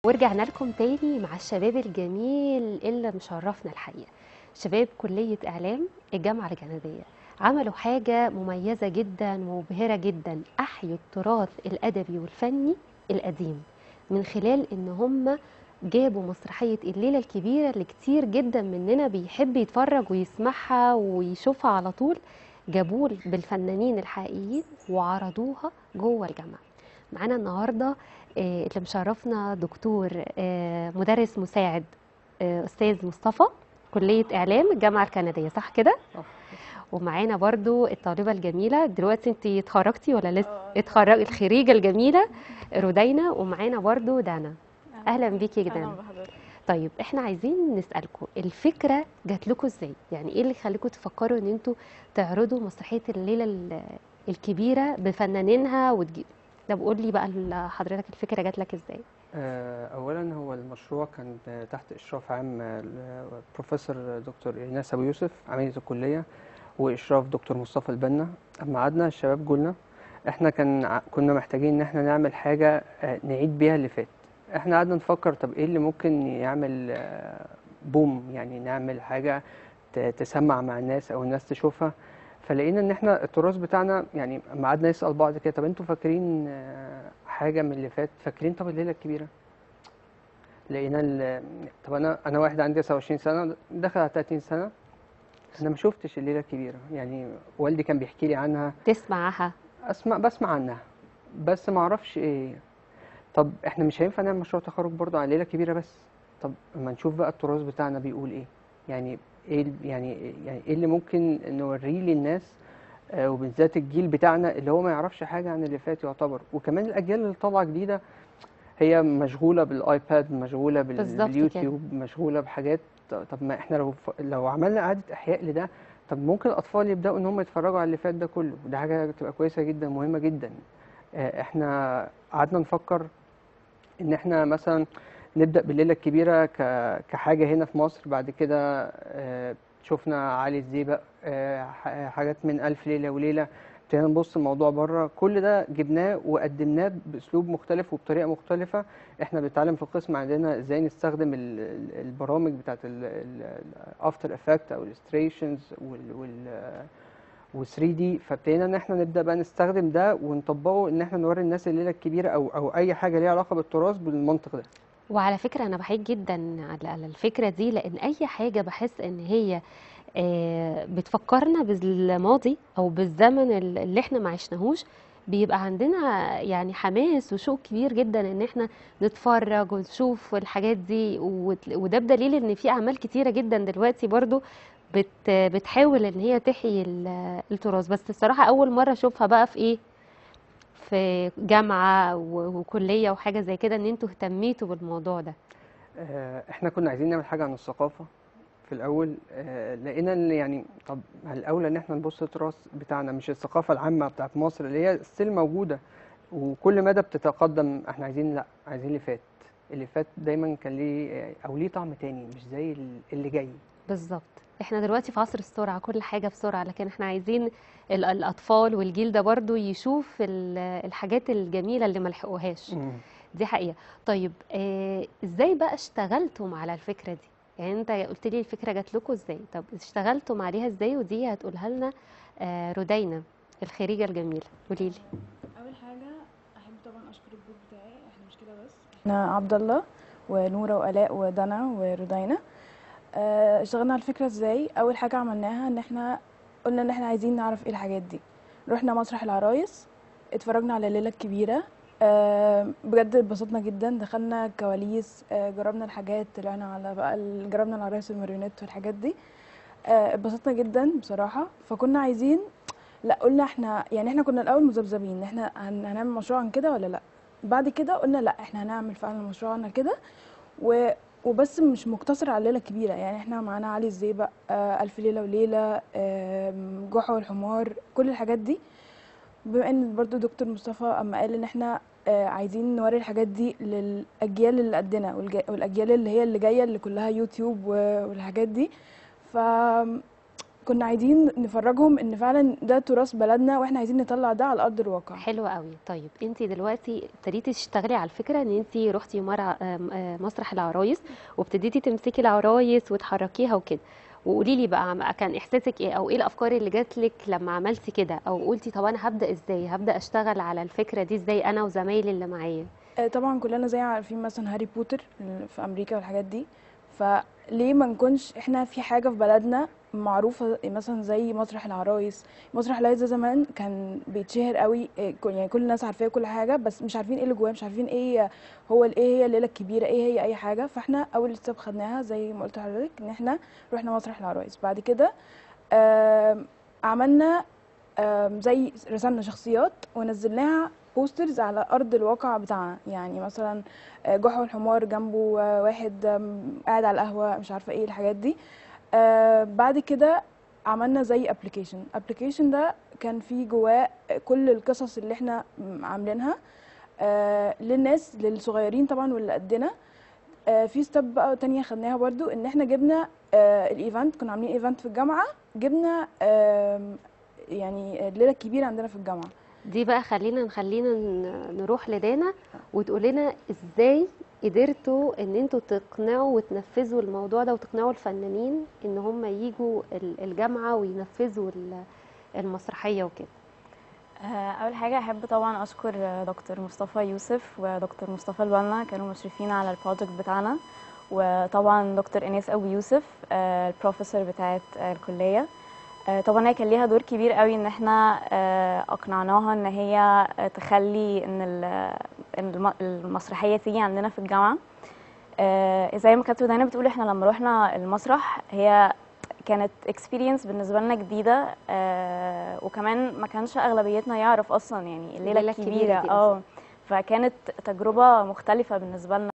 ورجعنا لكم تاني مع الشباب الجميل اللي مشرفنا الحقيقه شباب كليه اعلام الجامعه الجنوبيه عملوا حاجه مميزه جدا ومبهره جدا احيوا التراث الادبي والفني القديم من خلال ان هم جابوا مسرحيه الليله الكبيره اللي كتير جدا مننا بيحب يتفرج ويسمعها ويشوفها على طول جابوه بالفنانين الحقيقيين وعرضوها جوه الجامعه معانا النهارده آه، اللي مشرفنا دكتور آه، مدرس مساعد آه، استاذ مصطفى كليه اعلام الجامعه الكنديه صح كده صح. ومعانا برضو الطالبه الجميله دلوقتي انت اتخرجتي ولا لسه اه اتخرج الخريجه الجميله رودينا ومعانا برضو دانا اهلا بيكي يا اهلا دانا بحضرتك طيب احنا عايزين نسالكم الفكره جات لكم ازاي يعني ايه اللي خليكم تفكروا ان انتوا تعرضوا مسرحيه الليله ال- الكبيره بفنانينها وتجي طب قول لي بقى ال- حضرتك الفكره جات لك ازاي آه، أولا هو المشروع كان آه، تحت إشراف عام آه، البروفيسور دكتور إيناس أبو يوسف عميدة الكلية وإشراف دكتور مصطفى البنا أما قعدنا الشباب قلنا إحنا كان ع- كنا محتاجين إن إحنا نعمل حاجة آه، نعيد بيها اللي فات إحنا قعدنا نفكر طب إيه اللي ممكن يعمل آه، بوم يعني نعمل حاجة ت- تسمع مع الناس أو الناس تشوفها فلقينا ان احنا التراث بتاعنا يعني اما قعدنا نسال بعض كده طب انتوا فاكرين آه، حاجه من اللي فات فاكرين طب الليله الكبيره لقينا ال- طب انا انا واحد عندي 29 سنه داخل على 30 سنه انا ما شفتش الليله الكبيره يعني والدي كان بيحكي لي عنها تسمعها اسمع بسمع عنها بس ما اعرفش ايه طب احنا مش هينفع نعمل مشروع تخرج برضه على ليله كبيره بس طب اما نشوف بقى التراث بتاعنا بيقول ايه يعني ايه ال- يعني يعني ايه اللي ممكن نوريه للناس آه، وبالذات الجيل بتاعنا اللي هو ما يعرفش حاجه عن اللي فات يعتبر وكمان الاجيال اللي طالعه جديده هي مشغوله بالايباد مشغوله بال- بالظبط كده. باليوتيوب مشغوله بحاجات طب ما احنا لو ف- لو عملنا اعاده احياء لده طب ممكن الاطفال يبداوا ان هم يتفرجوا على اللي فات ده كله وده حاجه تبقى كويسه جدا مهمه جدا آه، احنا قعدنا نفكر ان احنا مثلا نبدا بالليله الكبيره ك- كحاجه هنا في مصر بعد كده آه، شفنا علي الزيبق آه، ح- حاجات من الف ليله وليله ابتدينا نبص الموضوع بره كل ده جبناه وقدمناه باسلوب مختلف وبطريقه مختلفه احنا بنتعلم في القسم عندنا ازاي نستخدم ال- ال- البرامج بتاعت الافتر افكت او الستريشنز وال 3 دي فابتدينا ان احنا نبدا بقى نستخدم ده ونطبقه ان احنا نوري الناس الليله الكبيره او او اي حاجه ليها علاقه بالتراث بالمنطق ده وعلى فكرة أنا بحيي جدا على على الفكرة دي لأن أي حاجة بحس إن هي آه، بتفكرنا بالماضي أو بالزمن ال- اللي إحنا ما عشناهوش بيبقى عندنا يعني حماس وشوق كبير جدا إن إحنا نتفرج ونشوف الحاجات دي وت- وده بدليل إن في أعمال كتيرة جدا دلوقتي برضو بت بتحاول إن هي تحيي ال- التراث بس الصراحة أول مرة أشوفها بقى في إيه في جامعة و- وكلية وحاجة زي كده ان انتوا اهتميتوا بالموضوع ده آه، احنا كنا عايزين نعمل حاجه عن الثقافه في الاول آه، لقينا ان يعني طب ما الاولى ان احنا نبص التراث بتاعنا مش الثقافه العامه بتاعت مصر اللي هي ستيل موجوده وكل مدى بتتقدم احنا عايزين لا عايزين اللي فات اللي فات دايما كان ليه او ليه طعم تاني مش زي ال- اللي جاي بالظبط احنا دلوقتي في عصر السرعة كل حاجة بسرعة لكن احنا عايزين ال- الأطفال والجيل ده برضو يشوف ال- الحاجات الجميلة اللي ملحقوهاش دي حقيقة طيب اه ازاي بقى اشتغلتم على الفكرة دي يعني انت قلت لي الفكرة جات لكم ازاي طب اشتغلتم عليها ازاي ودي هتقولها لنا اه رودينا الخريجة الجميلة قولي لي اول حاجه احب طبعا اشكر الجروب بتاعي احنا مش كده بس احنا عبد الله ونوره والاء ودنا ورودينا آه، اشتغلنا على الفكره ازاي اول حاجه عملناها ان احنا قلنا ان احنا عايزين نعرف ايه الحاجات دي رحنا مسرح العرايس اتفرجنا على الليله الكبيره آه، بجد اتبسطنا جدا دخلنا كواليس آه، جربنا الحاجات طلعنا على بقى ال- جربنا العرايس والماريونيت والحاجات دي آه، اتبسطنا جدا بصراحه فكنا عايزين لا قلنا احنا يعني احنا كنا الاول مذبذبين ان احنا هن- هنعمل مشروع عن كده ولا لا بعد كده قلنا لا احنا هنعمل فعلا مشروع عن كده و وبس مش مقتصر على الليله الكبيره يعني احنا معانا علي الزيبق آه الف ليله وليله آم، جحا والحمار كل الحاجات دي بما ان برضو دكتور مصطفى اما قال ان احنا آه عايزين نوري الحاجات دي للاجيال اللي قدنا والج- والاجيال اللي هي اللي جايه اللي كلها يوتيوب و- والحاجات دي ف كنا عايزين نفرجهم ان فعلا ده تراث بلدنا واحنا عايزين نطلع ده على ارض الواقع حلو قوي طيب انت دلوقتي ابتديتي تشتغلي على الفكره ان انت رحتي مرة آم، آه، مسرح العرايس وابتديتي تمسكي العرايس وتحركيها وكده وقولي لي بقى عم- كان احساسك ايه او ايه الافكار اللي جات لك لما عملتي كده او قلتي طب انا هبدا ازاي هبدا اشتغل على الفكره دي ازاي انا وزمايلي اللي معايا آه، طبعا كلنا زي عارفين مثلا هاري بوتر في امريكا والحاجات دي فليه ما نكونش احنا في حاجه في بلدنا معروفه مثلا زي مسرح العرايس مسرح العرايس ده زمان كان بيتشهر قوي آه، كل- يعني كل الناس عارفاه كل حاجه بس مش عارفين ايه اللي جواه مش عارفين ايه هو ال- ايه هي الليله الكبيره ايه هي اي حاجه فاحنا اول ستيب خدناها زي ما قلت لحضرتك ان احنا رحنا مسرح العرايس بعد كده آم، عملنا آم، زي رسمنا شخصيات ونزلناها بوسترز على ارض الواقع بتاعنا يعني مثلا آه، جحا والحمار جنبه آه، واحد آم، قاعد على القهوه مش عارفه ايه الحاجات دي آه، بعد كده عملنا زي ابلكيشن ابلكيشن ده كان فيه جواه كل القصص اللي احنا م- عاملينها آه، للناس للصغيرين طبعا واللي قدنا آه، في ستيب بقى تانية خدناها برضو ان احنا جبنا آه، الايفنت كنا عاملين ايفنت في الجامعه جبنا آم، يعني الليله الكبيره عندنا في الجامعه دي بقى خلينا نخلينا ن- نروح لدانا وتقول لنا ازاي قدرتوا ان انتوا تقنعوا وتنفذوا الموضوع ده وتقنعوا الفنانين ان هم يجوا ال- الجامعة وينفذوا ال- المسرحية وكده آه، اول حاجه احب طبعا اشكر آه، دكتور مصطفى يوسف ودكتور مصطفى البنا كانوا مشرفين على البروجكت بتاعنا وطبعا دكتور ايناس ابو يوسف آه، البروفيسور بتاعه آه، الكليه آه، طبعا هي كان ليها دور كبير قوي ان احنا آه، اقنعناها ان هي آه، تخلي ان ال- إن الم- المسرحيه تيجي عندنا في الجامعه آه، زي ما كانت دايما بتقول احنا لما رحنا المسرح هي كانت اكسبيرينس بالنسبه لنا جديده آه وكمان ما كانش اغلبيتنا يعرف اصلا يعني الليله الليلة الكبيرة الكبيره دي اه فكانت تجربه مختلفه بالنسبه لنا